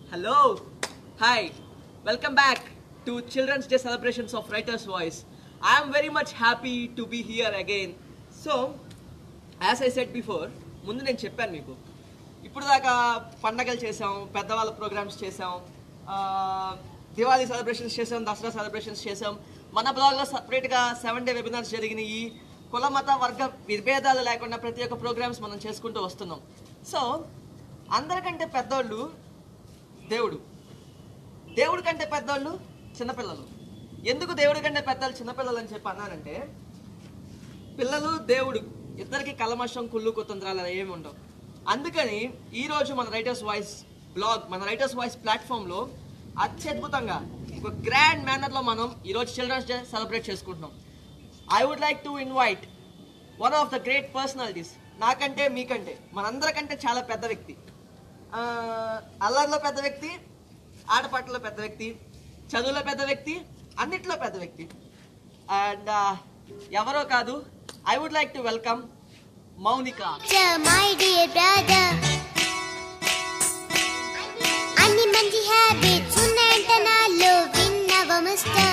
Hello. Hi. Welcome back to Children's Day celebrations of Writer's Voice. I am very much happy to be here again. So, as I said before ముందు నేను చెప్పాను మీకు ఇప్పుడు దాకా పండగలు చేసాం పెద్దవాళ్ళ ప్రోగ్రామ్స్ చేసాం ఆ, దివాళీ సెలబ్రేషన్స్ చేసాం దసరా సెలబ్రేషన్స్ చేసాం మన బ్లాగ్లో సపరేట్గా సెవెన్ డే వెబినార్స్ జరిగినాయి కుల మత వర్గ విభేదాలు లేకుండా ప్రతి ఒక్క ప్రోగ్రామ్స్ మనం చేసుకుంటూ వస్తున్నాం సో అందరికంటే పెద్దోళ్ళు దేవుడు దేవుడి కంటే పెద్దోళ్ళు చిన్నపిల్లలు ఎందుకు దేవుడి కంటే పెద్దలు చిన్నపిల్లలు అని చెప్పి అన్నానంటే పిల్లలు దేవుడు ఇద్దరికి కలమషం కుళ్ళు కుతంత్రాలు అలా ఏమి ఉండవు అందుకని ఈరోజు మన రైటర్స్ వాయిస్ బ్లాగ్ మన రైటర్స్ వాయిస్ ప్లాట్ఫామ్లో అత్యద్భుతంగా ఒక గ్రాండ్ మేనర్లో మనం ఈరోజు చిల్డ్రన్స్ డే సెలబ్రేట్ చేసుకుంటున్నాం I would like to invite one of the great personalities నాకంటే మీకంటే మనందరికంటే చాలా పెద్ద వ్యక్తి ఆ, అల్లరిలో పెద్ద వ్యక్తి ఆటపాటలో పెద్ద వ్యక్తి చదువులో పెద్ద వ్యక్తి అన్నిట్లో పెద్ద వ్యక్తి అండ్ ఎవరో కాదు I would like to welcome Mounika Dear my dear brother అన్ని మంచి హ్యాబిట్స్ ఉన్నాయంట నాలో విన్నవ mister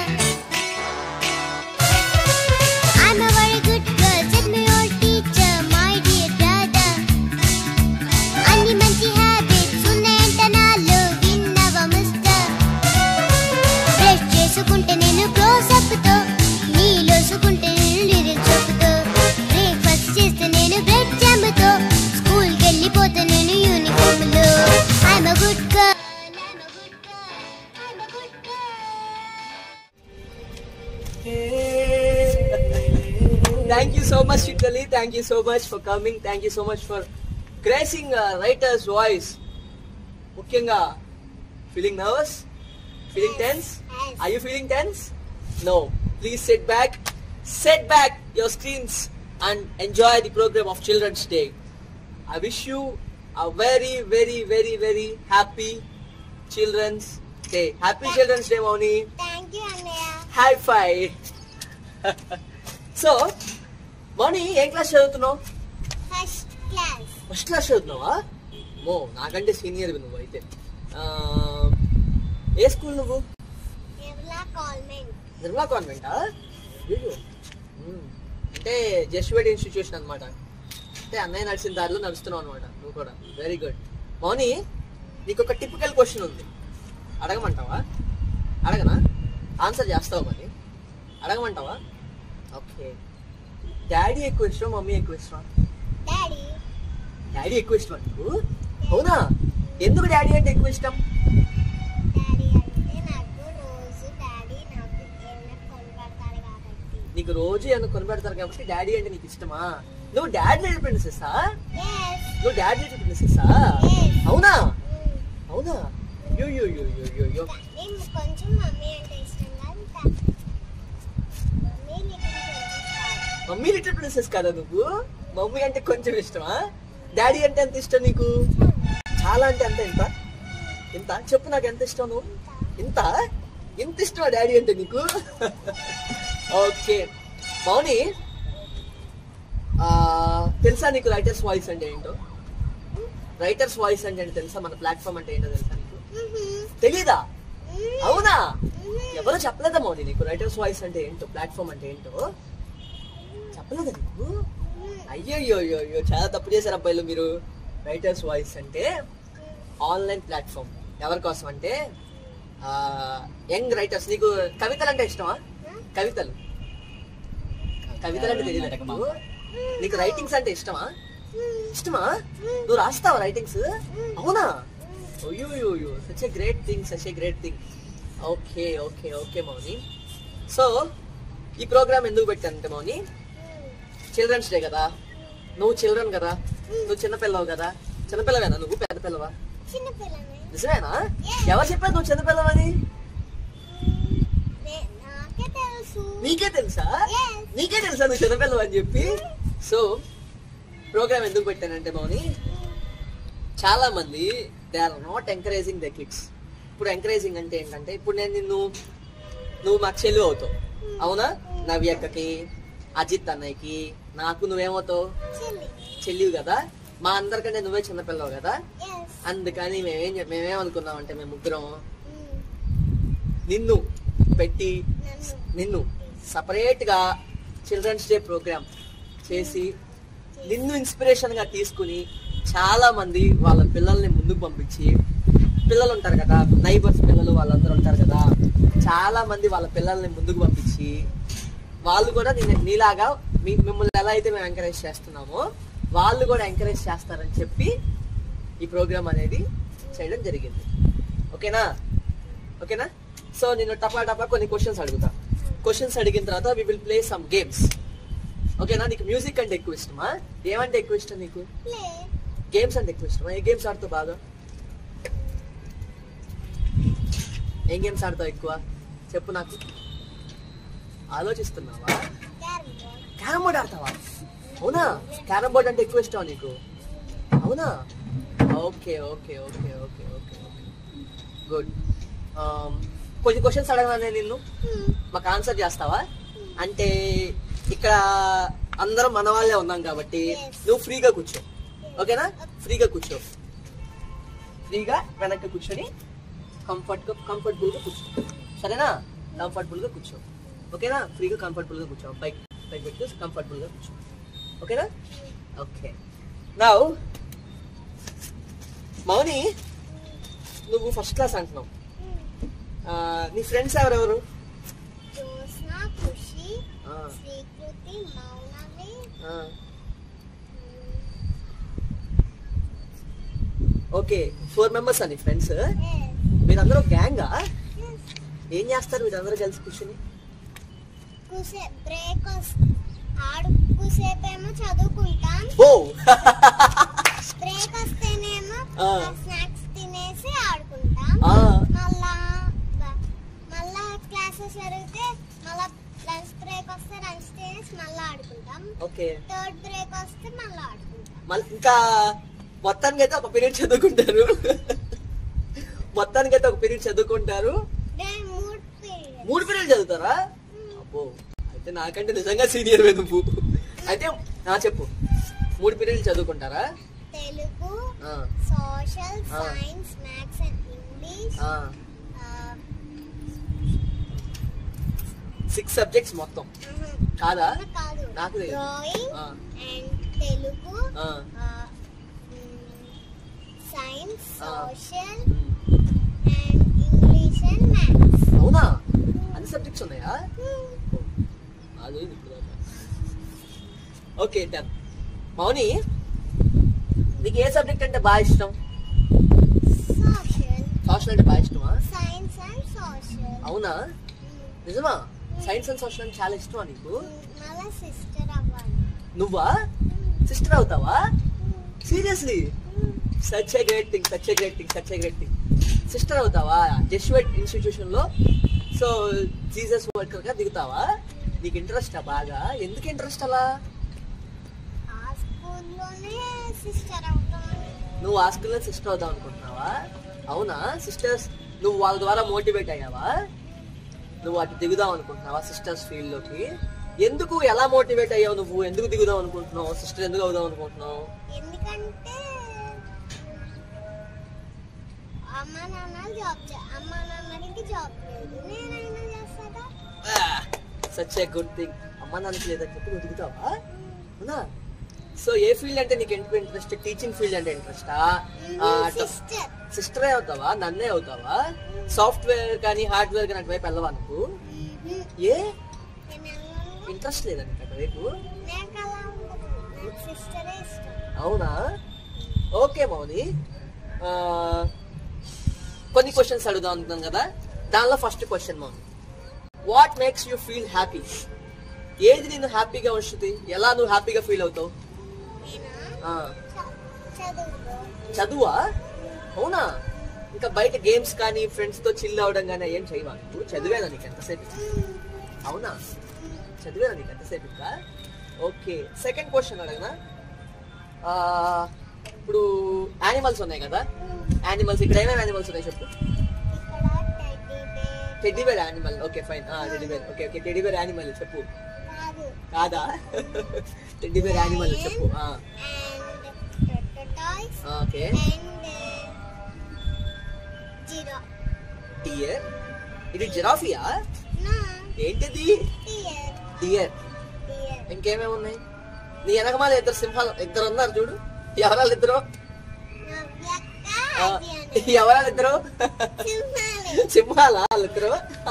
I'm a very good girl, said my old teacher, my dear brother. అన్ని మంచి హ్యాబిట్స్ ఉన్నాయంట నాలో విన్నవ మిస్టర్ బ్రష్ చేసుకుంటే నేను క్లోజ్ అప్ తో నీలోసుకుంటే నేను లిరిల్ చెప్పుతో బ్రేక్ఫాస్ట్ చేస్తే నేను బ్రెడ్ జామ్ తో స్కూల్ కి వెళ్ళిపోతే నేను యూనిఫామ్ లో I'm a good girl I'm a good girl I'm a good girl thank you so much చిట్టలి thank you so much for coming thank you so much for gracing writers voice ముఖ్యంగా feeling nervous feeling tense Yes. Are you feeling tense no please sit back sit back your screens and enjoy the program of children's day I wish you a very very very very happy children's day happy children's day Mouni thank you అన్నయ్య high five so Mouni ఏం class చదువుతున్నావు first class first class చదువుతున్నావా మో నాకంటే senior నువ్వు అయితే ఆ, ఏ school నువ్వు ఎవలా కాల్మెంట్ నిర్మలా కాన్వెంటా వీడు మ్మ్. అంటే జస్వేడ్ ఇన్స్టిట్యూషన్ అనమాట అంటే అన్నయ్య నడిచిన దారిలో నడుస్తున్నావు అనమాట నువ్వు కూడా వెరీ గుడ్ మౌని నీకు ఒక టిపికల్ క్వశ్చన్ ఉంది అడగమంటావా అడగనా ఆన్సర్ చేస్తావు మరి అడగమంటావా ఓకే డాడీ ఎక్కువ ఇష్టం మమ్మీ ఎక్కువ ఇష్టం డాడీ డాడీ ఎక్కువ ఇష్టం నీకు అవునా ఎందుకు డాడీ అంటే ఎక్కువ ఇష్టం డాడీ అంటే నాకు రోజు డాడీ నాకు ఏమైనా కొనబడతాడు కాబట్టి నీకు రోజు ఏమైనా కొనిపెడతారు కాబట్టి డాడీ అంటే నీకు ఇష్టమా నువ్వు డాడీ లిటిల్ ప్రిన్సెస్సా ఎస్ నువ్వు డాడీ లిటిల్ ప్రిన్సెస్సా Yes. అవునా అవునా యో యో యో యో యో యో నేను కొంచెం మమ్మీ అంటే ఇష్టం కాదు mummy little mummy little princess కదా నువ్వు మమ్మీ అంటే కొంచెం ఇష్టమా డాడీ అంటే ఎంత ఇష్టం నీకు చాలా అంటే ఎంత ఎంత ఎంత చెప్పు నాకు ఎంత ఇష్టం నువ్వు ఇంత ఇంత ఇష్టమా డాడీ అంటే నీకు ఓకే మౌని ఆ, తెలుసా నీకు రైటర్స్ వాయిస్ అంటే ఏంటో రైటర్స్ వాయిస్ అంటే ఏంటో తెలుసా మన ప్లాట్ఫామ్ అంటే ఏంటో తెలుసా నీకు తెలీదా అవునా ఎవరు చెప్పలేదా మౌని నీకు రైటర్స్ వాయిస్ అంటే ఏంటో ప్లాట్ఫామ్ అంటే ఏంటో చెప్పలేదా నీకు అయ్యో అయ్యో చాలా తప్పు చేశారు అబ్బాయిలు మీరు రైటర్స్ వాయిస్ అంటే ఆన్లైన్ ప్లాట్ఫామ్ ఎవరి కోసం అంటే యంగ్ రైటర్స్ నీకు కవితలు అంటే ఇష్టమా కవితలు కవితలు అంటే తెలియదు నీకు నీకు రైటింగ్స్ అంటే ఇష్టమా ఇష్టమా నువ్వు రాస్తావా రైటింగ్స్ అవునా అయ్యో such a great thing such a great thing okay okay okay Mouni so ఈ ప్రోగ్రామ్ ఎందుకు పెట్టానంటే మౌని చిల్డ్రన్స్ డే కదా నువ్వు చిల్డ్రన్ కదా నువ్వు చిన్నపిల్లవు కదా చిన్నపిల్లవేనా నువ్వు పెద్ద పిల్లవా చిన్న పిల్లనే నిజమేనా ఎవరు చెప్పారు నువ్వు చిన్నపిల్లవని నే- నాకే తెలుసు నీకే తెలుసా Yes. నీకే తెలుసా నువ్వు చిన్నపిల్లవు అని చెప్పి సో ప్రోగ్రామ్ ఎందుకు పెట్టానంటే మౌని చాలా మంది they are not encouraging the kids ఇప్పుడు ఎంకరేజింగ్ అంటే ఏంటంటే ఇప్పుడు నేను నిన్ను నువ్వు మాకు చెల్లి అవుతావు అవునా నవ్యక్కకి అజిత్ అన్నయ్యకి నాకు నువ్వేమవుతావు చెల్లి చెల్లివి కదా మా అందరికంటే నువ్వే చిన్నపిల్లవు కదా ఎస్ అందుకని మేమేం చెప్- మేమేమనుకున్నామంటే మేము ముగ్గురం మ్మ్. నిన్ను పెట్టి నన్ను నిన్ను సపరేట్ గా చిల్డ్రన్స్ డే ప్రోగ్రామ్ చేసి నిన్ను ఇన్స్పిరేషన్ గా తీసుకుని చాలా మంది వాళ్ళ పిల్లల్ని ముందుకు పంపించి పిల్లలు ఉంటారు కదా నైబర్స్ పిల్లలు వాళ్ళందరూ ఉంటారు కదా చాలా మంది వాళ్ళ పిల్లల్ని ముందుకు పంపించి వాళ్ళు కూడా నిన్న- నీలాగా మీ మిమ్మల్ని ఎలా అయితే మేము ఎంకరేజ్ చేస్తున్నామో వాళ్ళు కూడా ఎంకరేజ్ చేస్తారని చెప్పి ఈ ప్రోగ్రామ్ అనేది చేయడం జరిగింది ఓకేనా ఓకేనా సో నేను టపా టపా కొన్ని క్వశ్చన్స్ అడుగుతా క్వశ్చన్స్ అడిగిన తర్వాత we will play some games ఓకేనా నీకు మ్యూజిక్ అంటే ఎక్కువ ఇష్టమా ఏమంటే ఎక్కువ ఇష్టం నీకు ప్లే గేమ్స్ అంటే ఎక్కువ ఇష్టమా ఏ గేమ్స్ ఆడుతావు బాగా ఏం గేమ్స్ ఆడతావు ఎక్కువ చెప్పు నాకు ఆలోచిస్తున్నావా క్యారమ్ బోర్డ్ క్యారమ్ బోర్డ్ ఆడతావా అవునా క్యారమ్ బోర్డ్ అంటే ఎక్కువ ఇష్టం నీకు అవునా okay okay okay okay okay okay good కొన్ని క్వశ్చన్స్ అడగగానే నిన్ను మ్మ్. మాకు ఆన్సర్ చేస్తావా అంటే ఇక్కడ అందరం మన వాళ్ళే ఉన్నాం కాబట్టి Yes. నువ్వు ఫ్రీగా కూర్చో ఓకేనా ఫ్రీగా కూర్చో ఫ్రీగా వెనక్కి కూర్చొని కంఫర్ట్ కంఫర్టబుల్ గా కూర్చో సరేనా కంఫర్టబుల్ గా కూర్చో ఓకేనా ఫ్రీగా కంఫర్టబుల్ గా కూర్చో బైక్ బైక్ పెట్టి కంఫర్టబుల్ గా కూర్చో ఓకేనా ఓకే నా మౌని నువ్వు ఫస్ట్ క్లాస్ అంటున్నావు మ్మ్. ఆ, నీ ఫ్రెండ్స్ ఎవరెవరు జ్యోత్స్న ఖుషి ఆ, శ్రీకృతి మౌనవి ఆ. మ్మ్. ఓకే ఫోర్ మెంబర్స్ అండి ఫ్రెండ్స్ Yes. మీరందరూ గ్యాంగా Yes. ఏం చేస్తారు మీరందరూ కలిసి కూర్చుని కుసే బ్రేక్ ఆడు కుసేపేమో చదువుకుంటాం ఓ బ్రేక్ వస్తేనేమో ఆ. స్నాక్స్ తినేసి ఆడుకుంటాం ఆ, మళ్ళా బ- మళ్ళా క్లాసెస్ జరిగితే మళ్ళా లంచ్ బ్రేక్ వస్తే లంచ్ తినేసి మళ్ళా ఆడుకుంటాం ఓకే థర్డ్ బ్రేక్ వస్తే మళ్ళా ఆడుకుంటాం మళ్ళీ ఇంకా మొత్తానికి అయితే ఒక పీరియడ్ చదువుకుంటారు మొత్తానికి అయితే ఒక పీరియడ్ చదువుకుంటారు నేను మూడు పీరియడ్ మూడు పీరియడ్ చదువుతారా అబ్బో అయితే నాకంటే నిజంగా సీనియర్ నువ్వు అయితే నా చెప్పు మూడు పీరియడ్లు చదువుకుంటారా తెలుగు ఆ, సోషల్ ఆ. సైన్స్ మ్యాథ్స్ అండ్ ఇంగ్లీష్ ఆ, సిక్స్ సబ్జెక్ట్స్ మొత్తం కాదా కాదు నాకు తెలియదు. డ్రాయింగ్ ఆ. అండ్ తెలుగు ఆ, సైన్స్ ఆ. Social um. And English and maths అవునా అన్ని సబ్జెక్ట్స్ ఉన్నాయా అది ఓకే డన్ మౌని నీకు ఏ సబ్జెక్ట్ అంటే బాగా ఇష్టం సోషల్ సోషల్ అంటే బాగా ఇష్టమా సైన్స్ అండ్ సోషల్ అవునా నిజమా సైన్స్ అండ్ సోషల్ అంటే చాలా ఇష్టమా నీకు మళ్ళా సిస్టర్ అవ్వాలి నువ్వా సిస్టర్ అవుతావా seriously such a great thing such a great thing such a great thing sister అవుతావా జెస్వెట్ ఇన్స్టిట్యూషన్ లో సో జీసస్ వర్కర్ గా దిగుతావా నీకు ఇంట్రెస్టా బాగా ఎందుకు ఇంట్రెస్ట్ అలా ఆ స్కూల్లోనే సిస్టర్ అవుతాను నువ్వు ఆ స్కూల్లో సిస్టర్ అవుదాం అనుకుంటున్నావా అవునా సిస్టర్స్ నువ్వు వాళ్ళ ద్వారా మోటివేట్ అయ్యావా నువ్వు అటు దిగుదాం అనుకుంటున్నావా సిస్టర్స్ ఫీల్డ్ లోకి ఎందుకు ఎలా మోటివేట్ అయ్యావు నువ్వు ఎందుకు దిగుదాం అనుకుంటున్నావు సిస్టర్ ఎందుకు అవుదాం అనుకుంటున్నావు ఎందుకంటే అమ్మ నాన్న జాబ్ అమ్మ నాన్నకి జాబ్ లేదు నేనైనా చేస్తాగా సచ్ ఏ గుడ్ థింగ్ అమ్మ నాన్నకి లేదని చెప్పి నువ్వు దిగుతావా అవునా సో ఏ ఫీల్డ్ అంటే నీకు ఎందుకు ఇంట్రెస్ట్ టీచింగ్ ఫీల్డ్ అంటే ఇంట్రెస్టా సిస్టర్ సిస్టరే అవుతావా నన్నే అవుతావా సాఫ్ట్వేర్ కానీ హార్డ్వేర్ కానీ అటువైపు వెళ్ళవా నువ్వు ఏ ఇంట్రెస్ట్ లేదని అటువైపు నాకు అలా ఉండదు నాకు సిస్టరే ఇష్టం అవునా ఓకే మౌని ఆ, కొన్ని క్వశ్చన్స్ అడుగుదాం అనుకున్నాం కదా దానిలో first question Mouni what makes you feel happy ఏది నిన్ను హ్యాపీగా ఉంచుతుంది ఎలా నువ్వు హ్యాపీగా ఫీల్ అవుతావు నేనా ఆ, చ- చదువుకో చదువా అవునా ఇంకా బయట గేమ్స్ కానీ ఫ్రెండ్స్ తో చిల్ అవడం కానీ ఏం చేయవా నువ్వు చదివేనా నీకు ఎంతసేపు అవునా చదివేనా నీకు ఎంతసేపు ఇంకా ఓకే సెకండ్ క్వశ్చన్ అడగనా ఆ, ఇప్పుడు యానిమల్స్ ఉన్నాయి కదా యానిమల్స్ ఇక్కడ ఏమేమి యానిమల్స్ ఉన్నాయి చెప్పు ఇక్కడ teddy bear teddy bear animal okay fine teddy bear okay okay teddy bear animal చెప్పు కాదు కాదా టెడ్డీబేర్ యానిమల్ చెప్పు and toys okay and zero tier ఇది జిరాఫియా నా ఏంటిది టియర్ టియర్ టియర్ ఇంకేమేమి ఉన్నాయి నీ వెనకమాల ఇద్దరు సింహాలు ఇద్దరు ఉన్నారు చూడు ఎవరాలు ఇద్దరు నవ్యక్క ఆ, అది అని ఎవరాలు ఇద్దరు సింహాలే సింహాలా వాళ్ళిద్దరు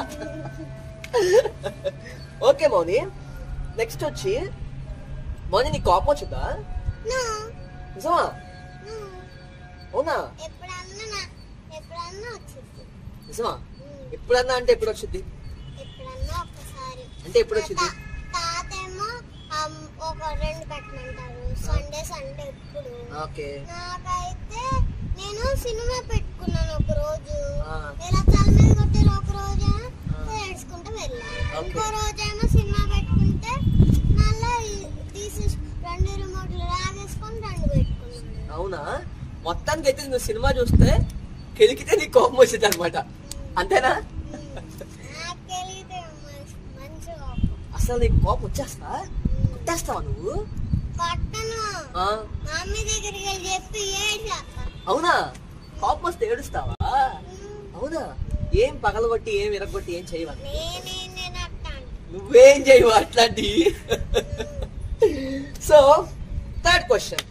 ఓకే మౌని నెక్స్ట్ వచ్చి మౌని నీ కోపం వచ్చిందా నో నిజమా నో అవునా ఎప్పుడన్నా నా ఎప్పుడన్నా వచ్చింది నిజమా ఎప్పుడన్నా అంటే ఎప్పుడు వచ్చింది ఎప్పుడన్నా ఒకసారి అంటే ఎప్పుడు వచ్చింది తా- తాతేమో అమ్, ఒక రెండు పెట్టమంటారు సండే సండే ఎప్పుడు ఓకే నాకైతే నేను సినిమా పెట్టుకున్నాను ఒక రోజు ఆ. ఇలా తల మీద కొట్టారు ఒక రోజు ఆ. ఏడ్చుకుంటూ వెళ్ళాను ఓకే. ఇంకో రోజేమో సినిమా పెట్టుకుంటే మళ్ళీ తీసి రెండు రిమోట్లు లాగేసుకొని రెండు పెట్టుకున్నాను అవునా మొత్తానికి అయితే నువ్వు సినిమా చూస్తే కెలికితే నీకు కోపం వచ్చింది అనమాట అంతేనా నాకు తెలియదు మంచి కోపం. అసలు నీకు కోపం వచ్చేస్తా కొట్టేస్తావా నువ్వు కొట్టను ఆ, మమ్మీ దగ్గరికి వెళ్ళి చెప్పి ఏడ్చేస్తా అవునా కోపం వస్తే ఏడుస్తావా అవునా ఏం పగలగొట్టి ఏం విరగొట్టి ఏం చేయవా నేనేం నేను అట్టాను నువ్వేం చేయవు అట్లాంటి so third question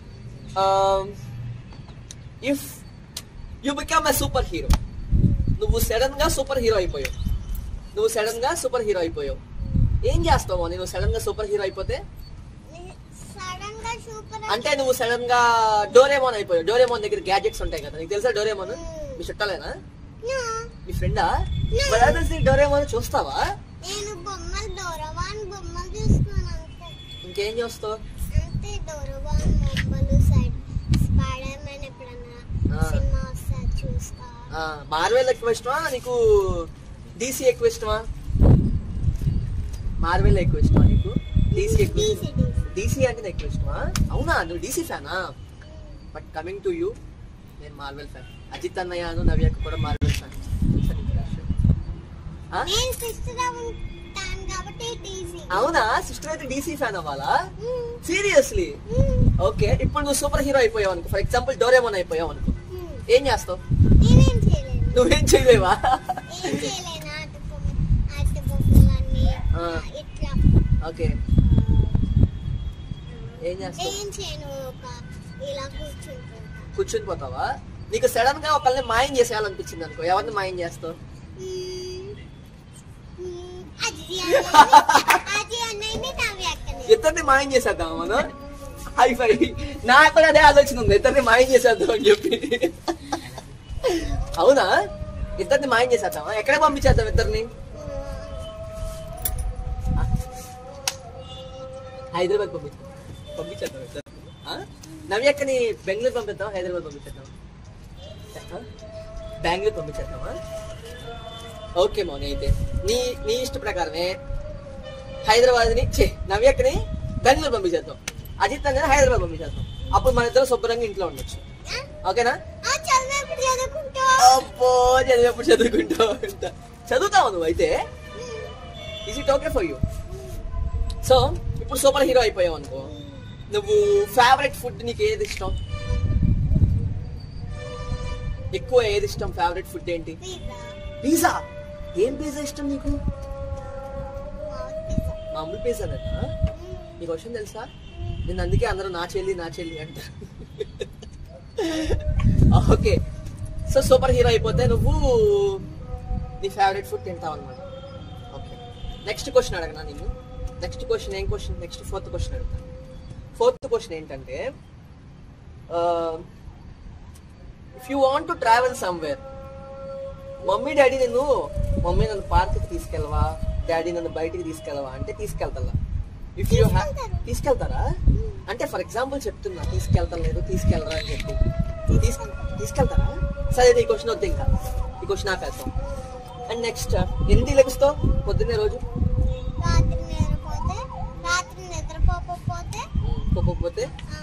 if you become a superhero నువ్వు సడన్ గా సూపర్ హీరో అయిపోయావు నువ్వు సడన్ గా సూపర్ హీరో అయిపోయావు ఏం చేస్తావు నువ్వు సడన్ గా సూపర్ హీరో అయిపోతే సడన్ గా సూపర్ అంటే నువ్వు సడన్ గా డోరేమోన్ అయిపోయావు డోరేమోన్ దగ్గర గ్యాడ్జెట్స్ ఉంటాయి కదా నీకు తెలుసా డోరేమోన్ మీ చుట్టాలేనా మీ ఫ్రెండా మరి డోరేమోన్ చూస్తావా నేను బొమ్మలు డోరవాన్ బొమ్మలు చూస్తున్నాను అంతే ఇంకేం చూస్తావు అంతే డోరవాన్ బొమ్మలు సైడ్ స్పైడర్ మ్యాన్ ఎప్పుడన్నా ఆ. సినిమా వస్తే చూస్తా మార్వెల్ ఎక్కువ ఇష్టమా నీకు డీసీ ఎక్కువ ఇష్టమా మార్వెల్ ఎక్కువ ఇష్టమా నీకు డీసీ ఎక్కువ DC, DC. డీసీ అంటే ఎక్కువ ఇష్టమా అవునా నువ్వు డీసీ ఫ్యానా బట్ కమింగ్ టు యూ నేను మార్వెల్ ఫ్యాన్ అజిత్ అన్నయ్యను నవ్యకు కూడా మార్వెల్ ఫ్యాన్ నేను సిస్టర్ ఉంటాను కాబట్టి డీసీ అవునా సిస్టర్ అయితే డీసీ ఫ్యాన్ అవ్వాలా సీరియస్లీ ఓకే ఇప్పుడు నువ్వు సూపర్ హీరో అయిపోయావు అనుకో ఫర్ ఎగ్జాంపుల్ డోరేమోన్ అయిపోయావు అనుకో ఏం చేస్తావు నేనేం చేయలేను నువ్వేం చేయలేవా ఏం చేయలేను ఆట బొమ్మ ఆట బొమ్మలన్నీ ఆ. ఇట్లా ఓకే ఏం చేస్తావు ఏం చేయను ఒక ఇలా కూర్చుంటాను కూర్చుని పోతావా నీకు సడన్ గా ఒకళ్ళని మాయం చేసేయాలనిపించింది అనుకో ఎవరిని మాయం చేస్తావు అది అన్నయ్యని- అది అన్నయ్యని నవ్వి అక్కని ఇద్దరిని మాయం చేసేద్దాం మనం హై ఫై నాకు కూడా అదే ఆలోచన ఉంది ఇద్దరిని మాయం చేసేద్దాం అని చెప్పి అవునా ఇద్దరిని మాయం చేసేద్దామా ఎక్కడ పంపించేద్దాం ఇద్దరిని హైదరాబాద్ పంపిద్దాం పంపించేద్దాం ఇద్దరు నవ్యక్కని బెంగళూరు పంపిద్దాం హైదరాబాద్ పంపించేద్దాం ఆ? బెంగళూరు పంపించేద్దామా ఓకే మౌని అయితే నీ నీ ఇష్ట ప్రకారమే హైదరాబాద్ ని ఛే, నవ్యక్కని బెంగళూరు పంపించేద్దాం అజిత్ అని హైదరాబాద్ పంపించేద్దాం అప్పుడు మన ఇద్దరు శుభ్రంగా ఇంట్లో ఉండొచ్చు ఓకేనా ఆ చదివేప్పుడు చదువుకుంటా అబ్బో చదివేప్పుడు చదువుకుంటావు అంట చదువుతావు నువ్వు అయితే is it okay for you so ఇప్పుడు సూపర్ హీరో అయిపోయావు అనుకో నువ్వు ఫేవరెట్ ఫుడ్ నీకు ఏది ఇష్టం ఎక్కువ ఏది ఇష్టం ఫేవరెట్ ఫుడ్ ఏంటి పిజ్జా పిజ్జా ఏం పిజ్జా ఇష్టం నీకు పిజ్జా మామూలు పిజ్జా నీకు విషయం తెలుసా నేను అందుకే అందరూ నా చెల్లి నా చెల్లి అంటారు ఓకే సో సూపర్ హీరో అయిపోతే నువ్వు నీ ఫేవరెట్ ఫుడ్ తింటావు అనమాట ఓకే నెక్స్ట్ క్వశ్చన్ అడగనా నేను నెక్స్ట్ క్వశ్చన్ ఏం క్వశ్చన్ నెక్స్ట్ ఫోర్త్ క్వశ్చన్ అడుగుతా ఫోర్త్ క్వశ్చన్ ఏంటంటే if you want to travel somewhere mummy daddy నిన్ను మమ్మీ నన్ను పార్క్కి తీసుకెళ్ళవా డాడీ నన్ను బయటికి తీసుకెళ్ళవా అంటే తీసుకెళ్తా ఇఫ్ యూ తీసుకెళ్తారు. తీసుకెళ్తారా అంటే ఫర్ ఎగ్జాంపుల్ చెప్తున్నా తీసుకెళ్తాను లేదు తీసుకెళ్ళరా అని చెప్పి తీస్- తీసుకెళ్తారా సరే ఈ క్వశ్చన్ వద్దు ఇంకా ఈ క్వశ్చన్ నాకు వెళ్తాం అండ్ నెక్స్ట్ ఎన్ని లెగుస్తావు పొద్దున్నే రోజు రాత్రి నిద్రపోతే రాత్రి నిద్రపోకపోతే పోకపోతే ఆ,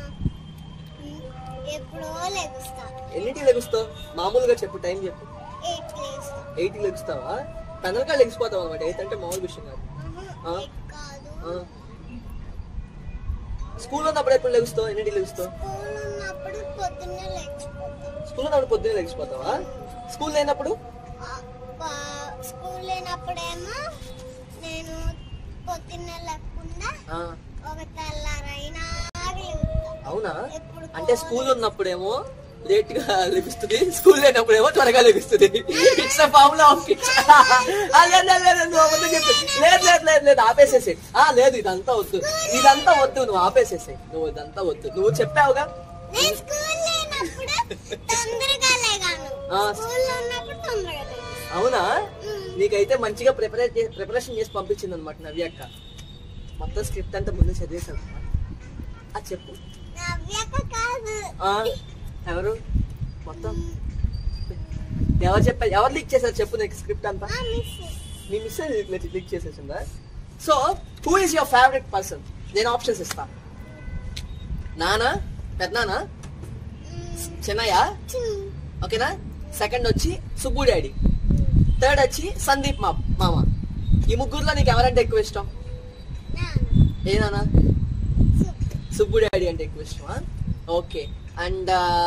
ఎప్పుడో లెగుస్తా ఎన్నింటికి లెగుస్తావు మామూలుగా చెప్పు టైం చెప్పు ఎయిట్ లేస్తా ఎయిట్ లెగుస్తావా తొందరగా లెగిసిపోతావు అనమాట ఎయిట్ అంటే మామూలు విషయం కాదు ఆ? ఎయిట్ కాదు ఆ, స్కూల్లో ఉన్నప్పుడు ఎప్పుడు లెగుస్తావు ఎన్నింటికి లెగుస్తావు స్కూల్ ఉన్నప్పుడు పొద్దున్నే లేచిపోతాం స్కూల్లో ఉన్నప్పుడు పొద్దున్నే లెగిసిపోతావా స్కూల్ లేనప్పుడు ఆ, ప- స్కూల్ లేనప్పుడేమో నేను పొద్దున్నే లేకుండా ఆ, ఒక తెల్లారైనా అవునా ఎప్పుడు అంటే స్కూల్ ఉన్నప్పుడేమో లేట్ గా లభిస్తుంది స్కూల్ లేనప్పుడేమో త్వరగా లభిస్తుంది ఇట్స్ ఫార్ములా ఆఫ్ కిడ్స్ లేదు లేదు లేదు నువ్వు అబద్ధం చెప్పు లేదు లేదు లేదు లేదు ఆపేసేసి ఆ లేదు ఇదంతా వద్దు ఇదంతా వద్దు నువ్వు ఆపేసేసి నువ్వు ఇదంతా వద్దు నువ్వు చెప్పావుగా నేను స్కూల్ లేనప్పుడు తొందరగా లేగాను ఆ. స్కూల్ ఉన్నప్పుడు తొందరగా లేగాను అవునా మ్మ్. నీకైతే మంచిగా ప్రిపరేట్ ప్రిపరేషన్ చేసి పంపించింది అనమాట నవ్య అక్క మొత్తం స్క్రిప్ట్ అంతా ముందు చదివేశాను ఆ చెప్పు నవ్యక కాదు ఆ, ఎవరు మొత్తం ఎవరు చెప్పారు ఎవరు లీక్ చేశారు చెప్పు నీకు స్క్రిప్ట్ అంతా ఆ మిస్ మీ మిస్ లీక్ చేసేసిందా so who is your favourite person నేను ఆప్షన్స్ ఇస్తా నానా పెద్దనానా చిన్నయ్య ఓకేనా సెకండ్ వచ్చి సుబ్బు డాడీ థర్డ్ వచ్చి సందీప్ మా మామ ఈ ముగ్గురులో నీకు ఎవరంటే ఎక్కువ ఇష్టం ఏ నానా సుబ్బు డాడీ అంటే ఎక్కువ ఇష్టమా ఓకే అండ్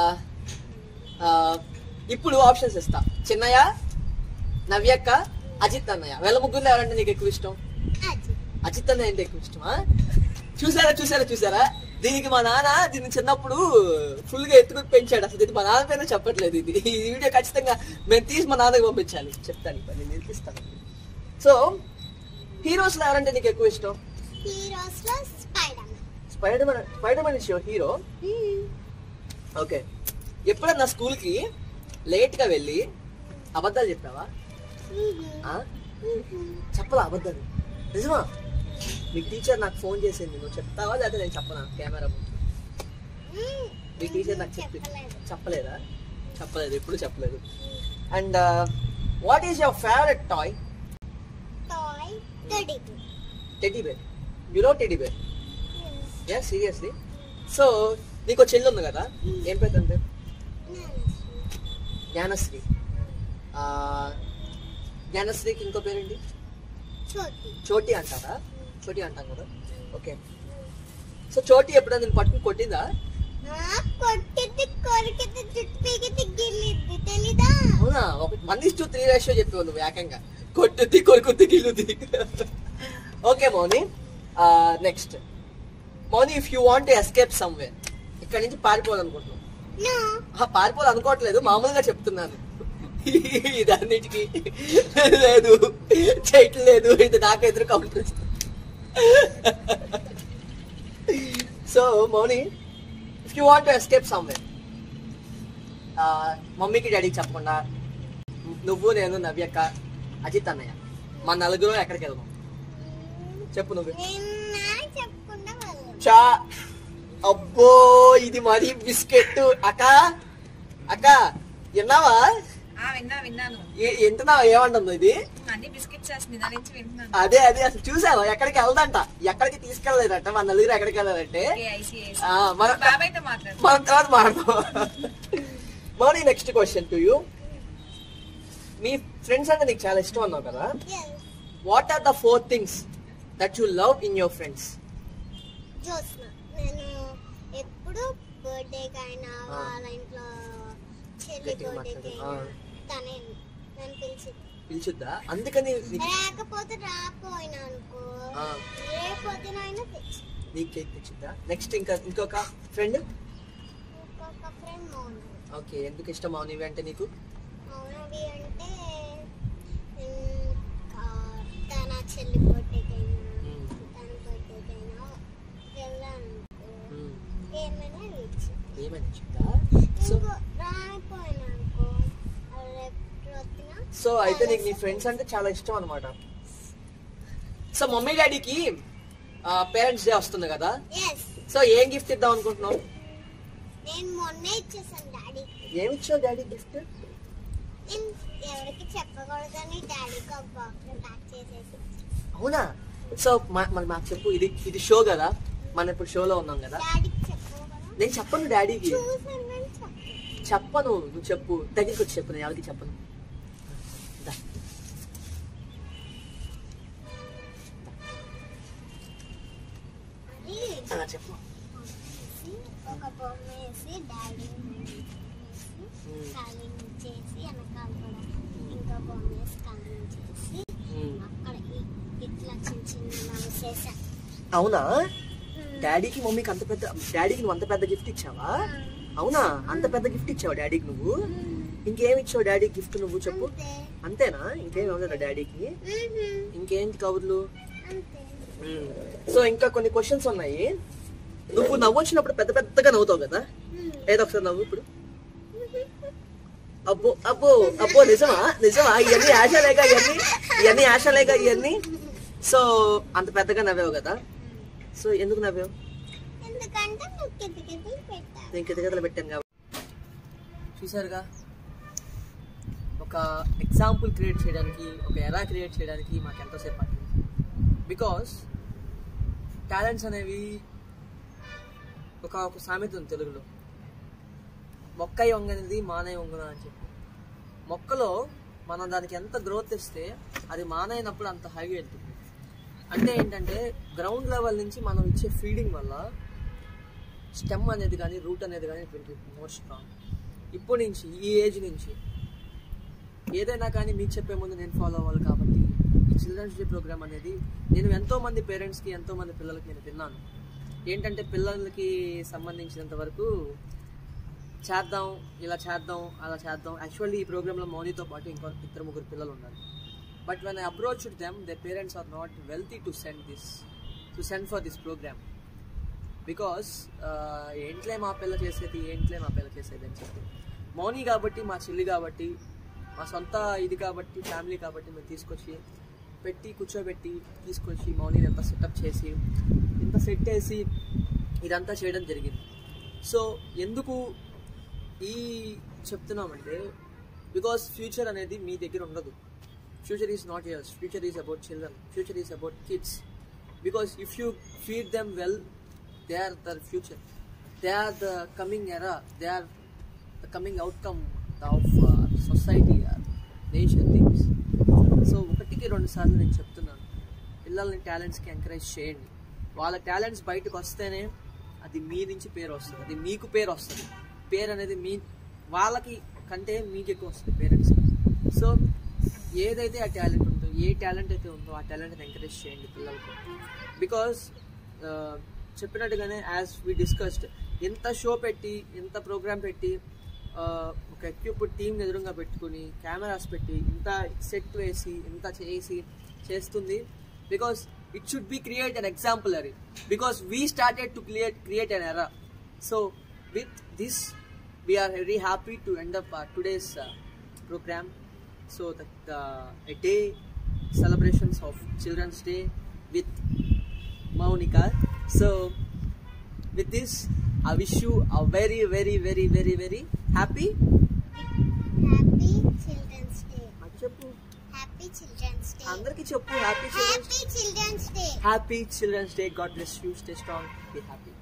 ఇప్పుడు ఆప్షన్స్ ఇస్తా చిన్నయ్య నవ్యక్క అజిత్ అన్నయ్య వీళ్ళ ముగ్గురులో ఎవరంటే నీకు ఎక్కువ ఇష్టం అజిత్ అన్నయ్య అంటే ఎక్కువ ఇష్టమా చూసారా చూసారా చూసారా దీనికి మా నాన్న దీన్ని చిన్నప్పుడు ఫుల్ గా ఎత్తుకుని పెంచాడు అసలు ఇది మా నాన్న పైన చెప్పట్లేదు ఇది ఈ వీడియో ఖచ్చితంగా మేము తీసి మా నాన్నకి పంపించాలి చెప్తాను ఇప్పుడు నేను నేర్పిస్తాను సో హీరోస్ లో ఎవరంటే నీకు ఎక్కువ ఇష్టం హీరోస్ లో spider spider man spider man is your hero okay ఎప్పుడన్నా స్కూల్ కి లేట్ గా వెళ్ళి అబద్ధాలు చెప్పావా ఆ? చెప్పలా అబద్ధాలు నిజమా మీ టీచర్ నాకు ఫోన్ చేసింది నువ్వు చెప్తావా లేదా నేను చెప్పనా కెమెరా ముందు మీ టీచర్ నాకు చెప్పి చెప్పలేదా చెప్పలేదు ఎప్పుడు చెప్పలేదు and what is your favourite toy toy teddy teddy bear you know teddy bear yeah seriously so నీకు ఒక చెల్లి ఉంది కదా ఏం పేరు తన పేరు జ్ఞానశ్రీ ఆ, జ్ఞానశ్రీకి ఇంకో పేరేంటి చోటి చోటి అంటారా చోటి అంటాం కదా ఓకే సో చోటి ఎప్పుడైనా నేను పట్టుకుని కొట్టిందా కొట్టిద్ది కొరికిద్ది జుట్టు పీకిద్ది గిల్లిద్ది తెలీదా అవునా ఒక one is two three ratio చెప్పావు నువ్వు ఏకంగా కొట్టుద్ది కొరుకుద్ది గిల్లుద్ది okay Mouni next Mouni if you want escape somewhere ఇక్కడ నుంచి పారిపోవాలనుకుంటున్నావు నో ఆ, పారిపోవాలనుకోవట్లేదు మామూలుగా చెప్తున్నాను ఇదన్నిటికి లేదు చేయట్లేదు ఇది నాకు ఎదురు counter so Mouni if you want escape somewhere మమ్మీకి డాడీకి చెప్పకుండా నువ్వు నేను నవ్యక్క అజిత్ అన్నయ్య మా నలుగురు ఎక్కడికి వెళ్దాం చెప్పు నువ్వు నేను నాకు చెప్పకుండా వెళ్ళను చా అబ్బో ఇది మరీ బిస్కెట్ అక్క అక్క విన్నావా ఆ విన్నా విన్నాను ఏ- వింటున్నావా ఏమంటుందో ఇది అన్ని బిస్కెట్స్ వేస్తుంది దాని నుంచి వింటున్నాను అదే అదే అసలు చూసావా ఎక్కడికి వెళ్దంట ఎక్కడికి తీసుకెళ్ళలేదంట మన నలుగురు ఎక్కడికి వెళ్ళాలంటే okay, I see, I see. ఆ, మన బాబాయ్ తో మాట్లాడు మన తర్వాత మాట్లాడదాం Mouni next question to you మీ ఫ్రెండ్స్ అంటే నీకు చాలా ఇష్టం అన్నావు కదా Yes. What are the four things that you love in your friends Jyotsna నేను ఎప్పుడు బర్త్డేకి అయినా ఆ. వాళ్ళ ఇంట్లో చెల్లి గట్టిగా బర్త్డేకి మాట్లాడు. అయినా ఆ. తనే నన్ను పిలిచింది పిలిచుద్దా అందుకని నీకు లేకపోతే రాకపోయినా అనుకో ఆ. ఏ పొద్దునైనా తెచ్చి నీకు కేక్ తెచ్చిద్దా నెక్స్ట్ ఇంకా ఇంకొక ఫ్రెండ్ ఇంకొక ఫ్రెండ్ మౌనవి ఓకే ఎందుకు ఇష్టం మౌనివి అంటే నీకు మౌనవి అంటే ఉమ్, ఆ, తన చెల్లి బర్త్డేకి అయినా మ్మ్. తన బర్త్డేకి అయినా వెళ్ళాను అనుకో మ్మ్. ఏమైనా ఇచ్చి ఏమని ఇచ్చిందా సో ఇంకో రాకపోయినా అనుకో రేపు వచ్చిన సో అయితే నీకు నీ ఫ్రెండ్స్ అంటే చాలా ఇష్టం అనమాట సో మమ్మీ డాడీకి పేరెంట్స్ డే వస్తుంది కదా ఎస్ సో ఏం గిఫ్ట్ ఇద్దాం అనుకుంటున్నావు నేను మొన్నే ఇచ్చేసాను డాడీ ఏమి ఇచ్చావు డాడీ గిఫ్ట్ నేను ఎవరికి చెప్పకూడదని డాడీకి ఒక బాక్స్ ప్యాక్ చేసేసి అవునా సో మరి మాకు చెప్పు ఇది ఇది షో కదా మనం ఇప్పుడు షోలో ఉన్నాం కదా డాడీకి చెప్పకూడదు నేను చెప్పను డాడీకి చూసాను కానీ చెప్పను చెప్పను నువ్వు చెప్పు దగ్గరికి వచ్చి చెప్పు నేను ఎవరికి చెప్పను దా. అది ఆ, చెప్పు వేసి ఒక బొమ్మ వేసి డాడీ వేసి కాలింగ్ చేసి వెనకాల కూడా ఇంకో బొమ్మ వేసి కాలింగ్ చేసి అక్కడ ఇ- ఇట్లా చిన్న చిన్న నవ్వు చేసా అవునా డాడీకి మమ్మీకి అంత పెద్ద డాడీకి నువ్వు అంత పెద్ద గిఫ్ట్ ఇచ్చావా అవునా అంత పెద్ద గిఫ్ట్ ఇచ్చావా డాడీకి నువ్వు ఇంకేం ఇచ్చావు డాడీ గిఫ్ట్ నువ్వు చెప్పు అంతే అంతేనా ఇంకేం ఇవ్వలేదా డాడీకి మ్మ్. ఇంకేంటి కబుర్లు అంతే సో ఇంకా కొన్ని క్వశ్చన్స్ ఉన్నాయి నువ్వు నవ్వు వచ్చినప్పుడు పెద్ద పెద్దగా నవ్వుతావు కదా ఏదో ఒకసారి నవ్వు ఇప్పుడు అబ్బో అబ్బో అబ్బో నిజమా నిజమా ఇవన్నీ ఆశలేగా ఇవన్నీ ఇవన్నీ ఆశలేగా ఇవన్నీ సో అంత పెద్దగా నవ్వావు కదా సో ఎందుకు నవ్వావు ఎందుకంటే నువ్వు కిటికీలు పెట్టావు నేను కితగతలు పెట్టాను కాబట్టి చూసారుగా ఒక ఎగ్జాంపుల్ క్రియేట్ చేయడానికి ఒక ఎరా క్రియేట్ చేయడానికి మాకు ఎంతోసేపు పట్టింది బికాస్ టాలెంట్స్ అనేవి ఒక ఒక సామెత ఉంది తెలుగులో మొక్కై వంగనిది మానయ్య వంగున అని చెప్పి మొక్కలో మనం దానికి ఎంత గ్రోత్ ఇస్తే అది మానైనప్పుడు అంత హైగా వెళ్తుంది అంటే ఏంటంటే గ్రౌండ్ లెవెల్ నుంచి మనం ఇచ్చే ఫీడింగ్ వల్ల స్టెమ్ అనేది కానీ రూట్ అనేది కానీ ఇట్ విల్ మోర్ స్ట్రాంగ్ ఇప్పటి నుంచి ఈ ఏజ్ నుంచి ఏదైనా కానీ మీకు చెప్పే ముందు నేను ఫాలో అవ్వాలి కాబట్టి ఈ చిల్డ్రన్స్ డే ప్రోగ్రామ్ అనేది నేను ఎంతో మంది పేరెంట్స్కి ఎంతో మంది పిల్లలకి నేను విన్నాను ఏంటంటే పిల్లలకి సంబంధించినంత వరకు చేద్దాం ఇలా చేద్దాం అలా చేద్దాం యాక్చువల్లీ ఈ ప్రోగ్రాంలో మౌనితో పాటు ఇంకో ఇద్దరు ముగ్గురు పిల్లలు ఉన్నారు but when I approach them they parents are not wealthy to send this to send for this program because ఏంట్లే మా పిల్ల చేసేది ఏంట్లే మా పిల్ల చేసేది అని చెప్పి మౌని కాబట్టి మా చెల్లి కాబట్టి మా సొంత ఇది కాబట్టి ఫ్యామిలీ కాబట్టి మేము తీసుకొచ్చి పెట్టి కూర్చోబెట్టి తీసుకొచ్చి మౌనిని ఎంత సెటప్ చేసి ఇంత సెట్ చేసి ఇదంతా చేయడం జరిగింది సో ఎందుకు ఈ చెప్తున్నామంటే బికాస్ ఫ్యూచర్ అనేది మీ దగ్గర ఉండదు future is not yours future is about children future is about kids because if you feed them well they are their future they are the coming era they are the coming outcome of society nation things so ఒకటికి రెండు సార్లు నేను చెప్తున్నాను పిల్లల్ని టాలెంట్స్కి encourage చేయండి వాళ్ళ talents బయటకు వస్తేనే అది మీ నుంచి పేరు వస్తుంది అది మీకు పేరు వస్తుంది పేరు అనేది మీ వాళ్ళకి కంటే మీకు ఎక్కువ వస్తుంది పేరెంట్స్ సో ఏదైతే ఆ టాలెంట్ ఉందో ఏ టాలెంట్ అయితే ఉందో ఆ టాలెంట్ని ఎంకరేజ్ చేయండి పిల్లలకి బికాస్ చెప్పినట్టుగానే యాజ్ వి డిస్కస్డ్ ఎంత షో పెట్టి ఎంత ప్రోగ్రామ్ పెట్టి ఆ, ఒక ఎక్విప్డ్ టీమ్ ఎదురుగా పెట్టుకుని కెమెరాస్ పెట్టి ఇంత సెట్ వేసి ఇంత చేసి చేస్తుంది because it should be create an exemplary because we started to create create an era so with this we are very happy to end up today's program so the a day celebrations of children's day with Maunika. So with this, I wish you a very, very, very, very, very happy. Happy children's day అది చెప్పు happy children's day అందరికి చెప్పు happy children's happy children's day happy children's day god bless you stay strong be happy